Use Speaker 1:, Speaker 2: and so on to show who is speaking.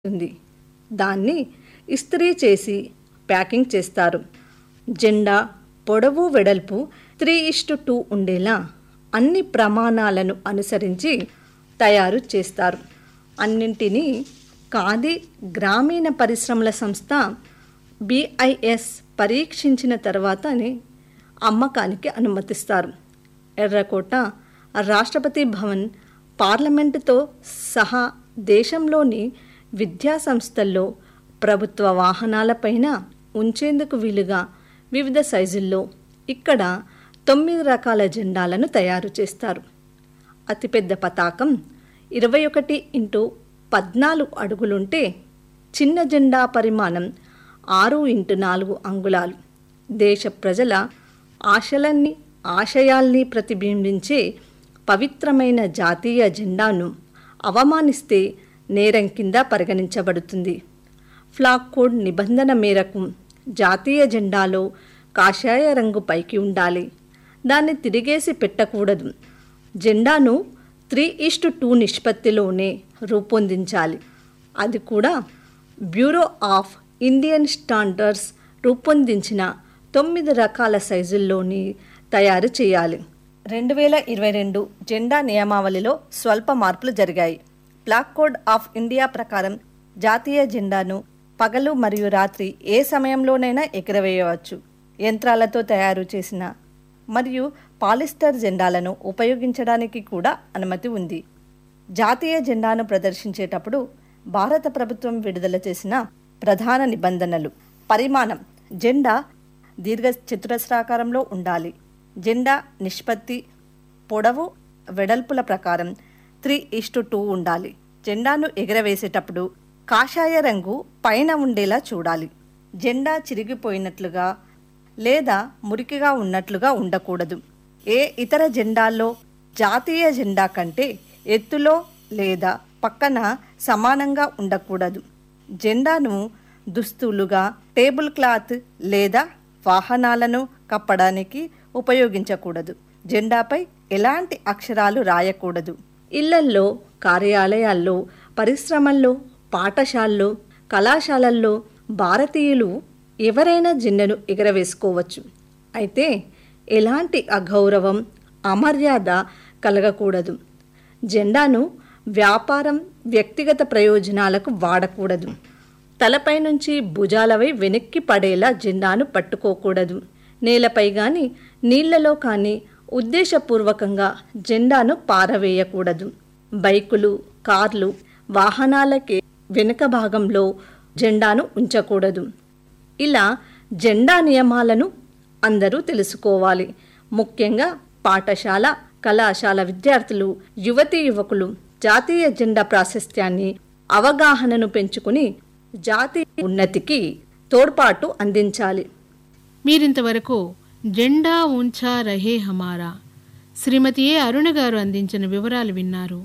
Speaker 1: ఉంది దాన్ని ఇస్త్రీ చేసి ప్యాకింగ్ చేస్తారు జెండా పొడవు వెడల్పు త్రీ ఇస్టు టూ ఉండేలా అన్ని ప్రమాణాలను అనుసరించి తయారు చేస్తారు అన్నింటినీ ఖాదీ గ్రామీణ పరిశ్రమల సంస్థ బిఐఎస్ పరీక్షించిన తర్వాతనే అమ్మకానికి అనుమతిస్తారు ఎర్రకోట రాష్ట్రపతి భవన్ పార్లమెంటుతో సహా దేశంలోని విద్యా సంస్థల్లో ప్రభుత్వ వాహనాలపైన ఉంచేందుకు వీలుగా వివిధ సైజుల్లో ఇక్కడ తొమ్మిది రకాల జెండాలను తయారు చేస్తారు అతిపెద్ద పతాకం ఇరవై ఒకటి ఇంటూ పద్నాలుగు అడుగులుంటే చిన్న జెండా పరిమాణం ఆరు ఇంటూ నాలుగు అంగుళాలు దేశ ప్రజల ఆశలన్నీ ఆశయాల్ని ప్రతిబింబించే పవిత్రమైన జాతీయ జెండాను అవమానిస్తే నేరం కింద పరిగణించబడుతుంది ఫ్లాగ్ కోడ్ నిబంధన మేరకు జాతీయ జెండాలో కాషాయ రంగు పైకి ఉండాలి దాన్ని తిరిగేసి పెట్టకూడదు జెండాను త్రీ ఈస్ట్ టూ నిష్పత్తిలోనే రూపొందించాలి అది కూడా బ్యూరో ఆఫ్ ఇండియన్ స్టాండర్డ్స్ రూపొందించిన తొమ్మిది రకాల సైజుల్లోని తయారు చేయాలి రెండు వేల ఇరవై రెండు జెండా నియమావళిలో స్వల్ప మార్పులు జరిగాయి బ్లాక్ కోడ్ ఆఫ్ ఇండియా ప్రకారం జాతీయ జెండాను పగలు మరియు రాత్రి ఏ సమయంలోనైనా ఎగురవేయవచ్చు యంత్రాలతో తయారు చేసిన మరియు పాలిస్టర్ జెండాలను ఉపయోగించడానికి కూడా అనుమతి ఉంది జాతీయ జెండాను ప్రదర్శించేటప్పుడు భారత ప్రభుత్వం విడుదల చేసిన ప్రధాన నిబంధనలు పరిమాణం జెండా దీర్ఘ చతురస్రాకారంలో ఉండాలి జెండా నిష్పత్తి పొడవు వెడల్పుల ప్రకారం త్రీ ఇస్టు టూ ఉండాలి జెండాను ఎగరవేసేటప్పుడు కాషాయ రంగు పైన ఉండేలా చూడాలి జెండా చిరిగిపోయినట్లుగా లేదా మురికిగా ఉన్నట్లుగా ఉండకూడదు ఏ ఇతర జెండాల్లో జాతీయ జెండా కంటే ఎత్తులో లేదా పక్కన సమానంగా ఉండకూడదు జెండాను దుస్తులుగా టేబుల్ క్లాత్ లేదా వాహనాలను కప్పడానికి ఉపయోగించకూడదు జెండాపై ఎలాంటి అక్షరాలు రాయకూడదు ఇళ్లల్లో కార్యాలయాల్లో పరిశ్రమల్లో పాఠశాలల్లో కళాశాలల్లో భారతీయులు ఎవరైనా జెండను ఎగరవేసుకోవచ్చు అయితే ఎలాంటి అగౌరవం అమర్యాద కలగకూడదు జెండాను వ్యాపారం వ్యక్తిగత ప్రయోజనాలకు వాడకూడదు తలపై నుంచి భుజాలపై వెనక్కి పడేలా జెండాను పట్టుకోకూడదు నేలపై కానీ నీళ్లలో కానీ ఉద్దేశపూర్వకంగా జెండాను పారవేయకూడదు బైకులు కార్లు వాహనాలకి వెనుక భాగంలో జెండాను ఉంచకూడదు ఇలా జెండా నియమాలను అందరూ తెలుసుకోవాలి ముఖ్యంగా పాఠశాల కళాశాల విద్యార్థులు యువతీ యువకులు జాతీయ జెండా ప్రాశస్త్యాన్ని అవగాహనను పెంచుకుని జాతీయ ఉన్నతికి తోడ్పాటు అందించాలి
Speaker 2: మీరింతవరకు జెండా ఉంచా రహే హమారా శ్రీమతి ఏ అరుణ గారు అందించిన వివరాలు విన్నారు